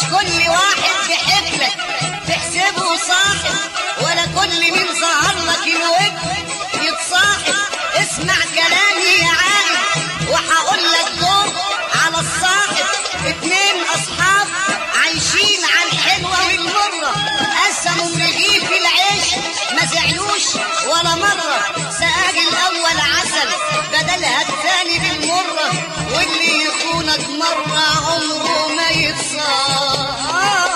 كل واحد بحكلك تحسبه صاحب ولا كل من ظهر لك الود يتصاحب اسمع كلامي يا عائد وهقول لك دور على الصاحب اتنين اصحاب عايشين على الحلوة والمرة قسموا رغيف العيش ما زعلوش ولا مرة سقاج الاول عسل بدلها الثاني بالمرة واللي يخونك مرة عمره ما يتصاب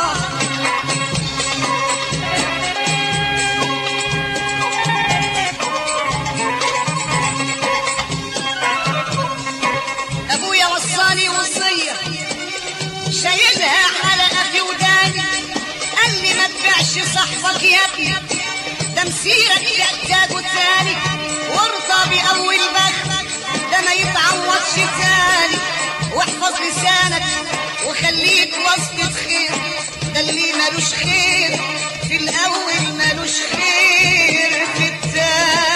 ابويا وصاني وصية شايلها حلقة في وداني قال لي ما تبيعش صاحبك يا ابني ده مسيرك يحتاجه تاني وارضى بأول بخت ده ما يتعوضش تاني واحفظ لسانك وخليك وسط خير ده اللي ملوش خير في الأول ملوش خير في التاني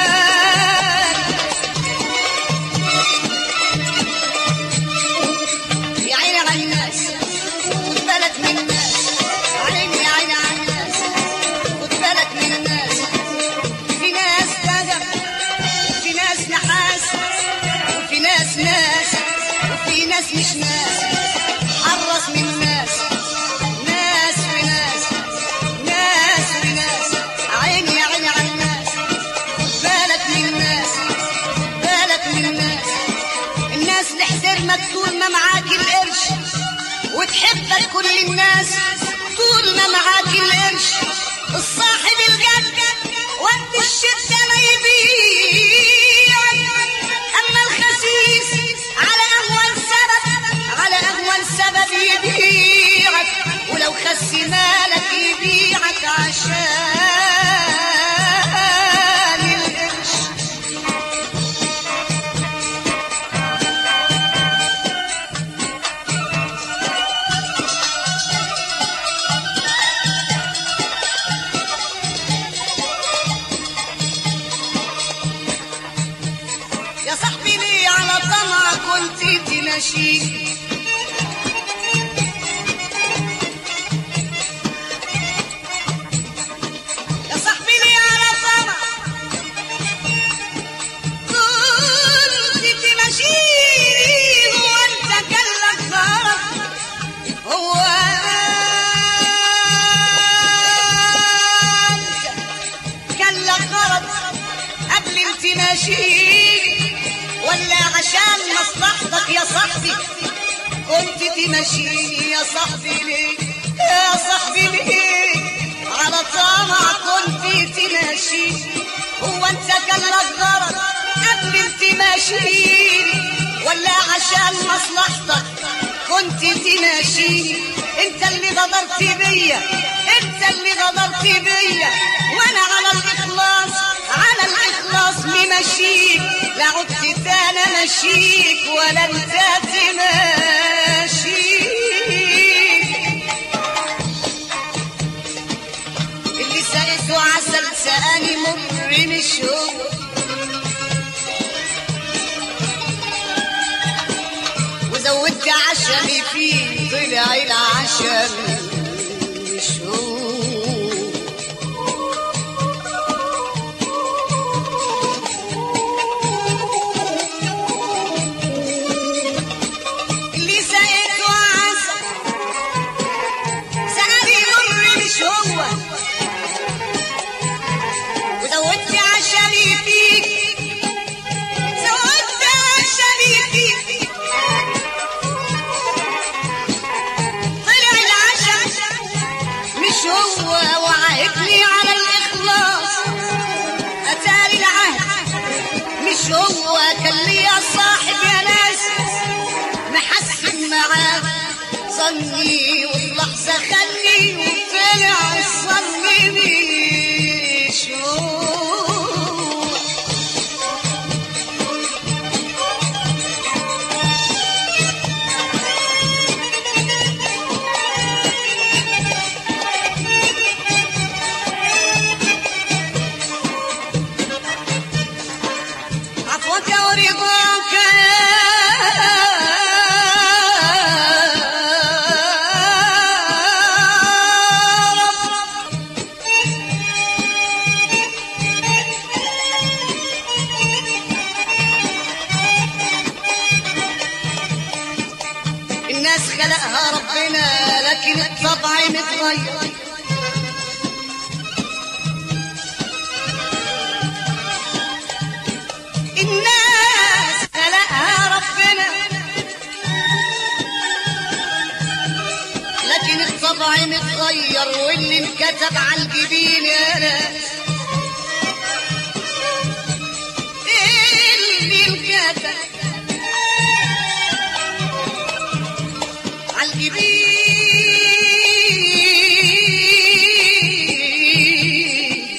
يا عيني على الناس خد بالك من الناس عيني يا عيني على الناس خد بالك من الناس في ناس بقى في ناس نحاس وفي ناس ناس وفي ناس مش ناس حرص من الناس ناس وناس ناس وناس عيني يا عيني على الناس خد بالك من الناس خد بالك من الناس الناس تحترمك طول ما معاك القرش وتحبك كل الناس طول ما معاك القرش الصاحب الجد وقت الشدة ما يبيعك أما الخسيس على أهون سبب على أهون سبب يبيعك ولو خس مالك يبيعك عشان القرش يا صاحبي ليه على طمع كنت تمشي يا صاحبي ليه على طمع كنت تمشي هو انت كان لك غرض هو انت كان لك غرض قبل انت ماشي ولا عشان مصلحتك يا صاحبي كنت تمشيني يا صاحبي ليه يا صاحبي ليه على طمع كنت تمشيني هو انت كان لك غرض قبل انت ماشيني ولا عشان مصلحتك كنت تمشيني انت اللي غدرت بيا انت اللي غدرت بيا وانا على الاخلاص على الاخلاص ممشيك لا عدت تانا مشيك ولا انت تمشيك اللي سقيته عسل سقاني مر مش هو وزودت عشمي فيه طلع العشم مش هو اللي سقيته عسل سقاني مر مش هو وزودت عشمي فيك زودت عشمي فيك طلع العشم مش هو وعهدني على الإخلاص أتاري العهد مش هو كان لي يا صاحب يا ناس محسن معاه ظني واللحظة خلي وطلع الظن مش هو عفوك ورضاك يا ربنا لكن الطبع متغير الناس خلقها ربنا لكن الطبع متغير واللي انكتب على الجبين يا ناس اللي انكتب على الجبين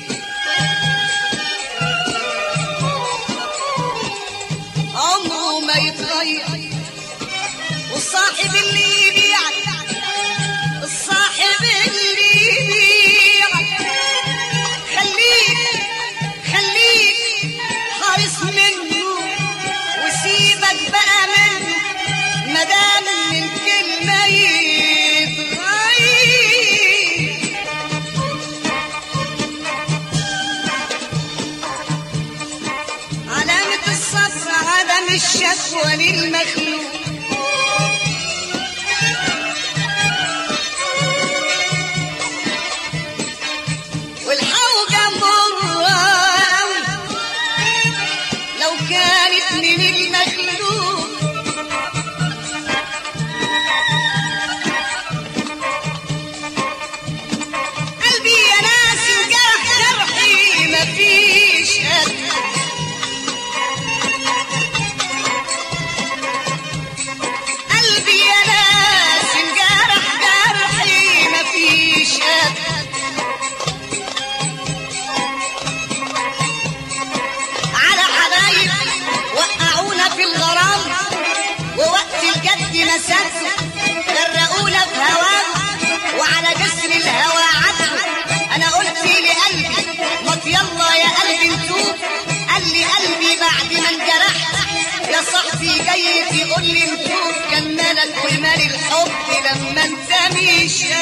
عمره ما يتغير والصاحب اللي يبيعك الصاحب اللي يبيعك خليك خليك حارس منه وسيبك بقى منه مدام من كلمة يتغير علامة الصبر عدم الشكوى للمخلوق والحوجة مرة أوي لو كانت من المخلوق قلبي يا ناس الجرح جرحي مفيش قد قلبي يا ناس الجرح جرحي مفيش قد على حبايب وقعونا في الغرام ووقت الجد مسافة غرقونا في هواه وعلى جسر الهوى عدوا انا قلت لقلبي ما يلا يا قلبي نتوب قال لي قلبي بعد ما انجرحت يا صاحبي جاي تقول لي نتوب كان مالك ومال الحب لما انت مشيت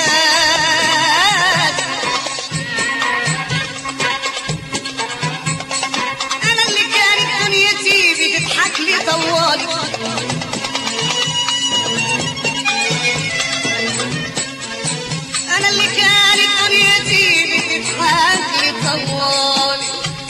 انا اللي كانت دنيتي بتضحك لي طوالي انا اللي كانت دنيتي بتضحك لي طوالي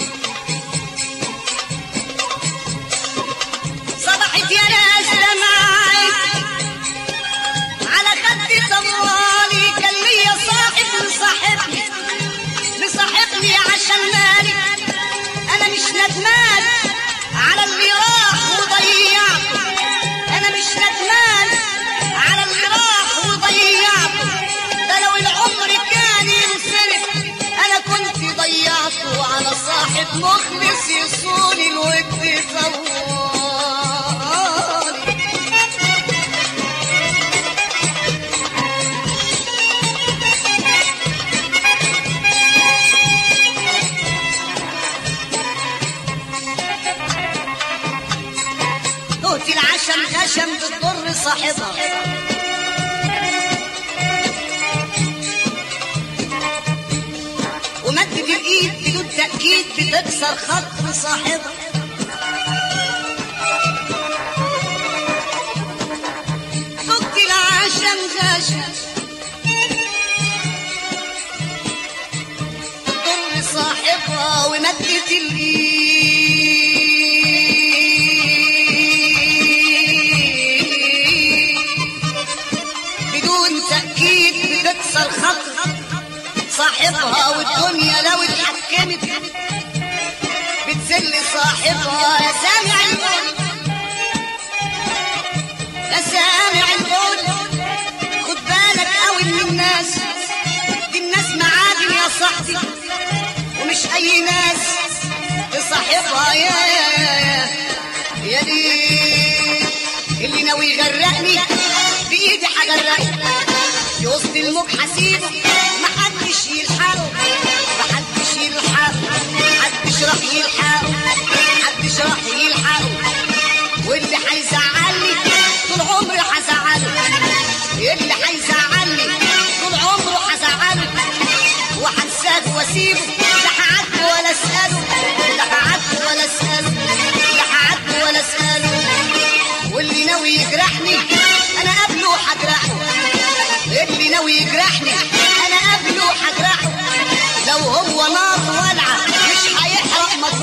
صبحت يا ناس دمعت على خدي طوالي كان ليا صاحب مصاحبني مصاحبني عشان مالي انا مش ندمان على اللي راح وضيعته انا مش ندمان على اللي راح وضيعته ده لو العمر كان ينسرف انا كنت ضيعته على صاحب مخلص يصون الود طوالي تهتي العشم خشم بتضر صاحبها ومدة الإيد بدون تأكيد بتكسر خط صاحبها تهتي العشم خشم بتضر صاحبها ومدة الإيد بدون تأكيد بتكسر خط صاحبها والدنيا لو اتحكمت بتذل صاحبها يا سامع القول يا سامع القول خد بالك قوي من الناس دي الناس معادن يا صاحبي ومش اي ناس تصاحبها يا يا يا يا يا دي اللي ناوي يغرقني بايدي هغرقني في وسط الموج حسيبه محدش يلحقه محدش يلحقه محدش راح يلحقه محدش راح يلحقه واللي هيزعلني طول عمري هزعله اللي هيزعلني طول عمره هزعله وهنساه واسيبه لا هعد ولا اساله لا هعد ولا اساله لا هعد ولا اساله واللي ناوي يجرحني انا قبله هجرحه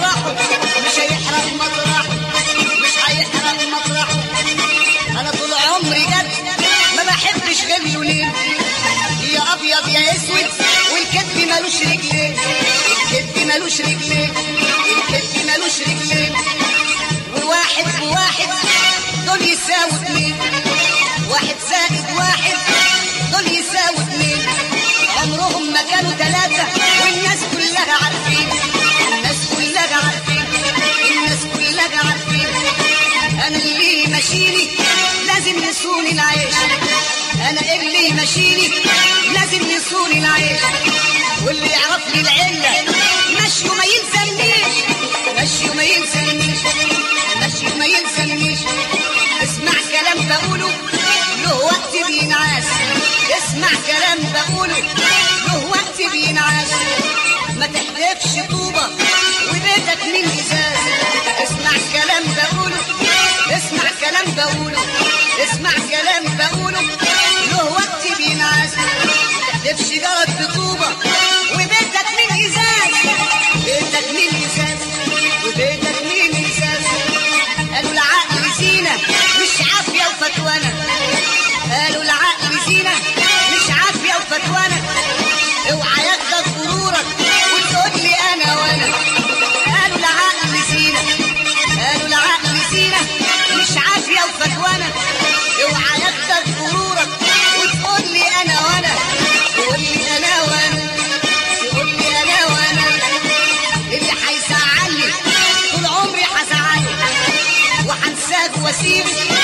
مطرحه مش هيحرق مطرحه مش هيحرق مطرحه انا طول عمري جد ما بحبش غير لونين يا ابيض يا اسود والكذب ملوش رجلين الكذب ملوش رجلين الكذب ملوش رجلين وواحد بواحد دول يساووا اتنين واحد زائد واحد دول يساووا اتنين عمرهم ما كانوا تلاتة والناس كلها عارفين الناس كلها عارفين الناس كلها عارفين انا اللي ماشيني لازم يصوني العيش انا اللي ماشيني لازم يصوني العيش واللي يعرف لي العله مشيه ما يلزمنيش مشيه ما يلزمنيش مشيه ما يلزمنيش اسمع كلام بقوله له وقت بينعاس اسمع كلام بقوله له وقت بينعاس ما تحدفش طوبة وبيتك من ازاز اسمع كلام بقوله اسمع كلام بقوله اسمع كلام بقوله له وقت بينعاس ما تحدفش جرد بطوبة وبيتك من ازاز بيتك من ازاز وبيتك من ازاز قالوا العقل زينة مش عافية وفتوانة قالوا العقل زينة مش عافية وفتوانة اوعى ياخدك غرورك وتقول لي انا وانا قالوا العقل زينة قالوا العقل زينة مش عافية وفتوانة اوعى ياخدك غرورك وتقول لي انا وانا تقول لي انا وانا تقول لي انا وانا اللي هيزعلني طول عمري هزعله وهنساك واسيبك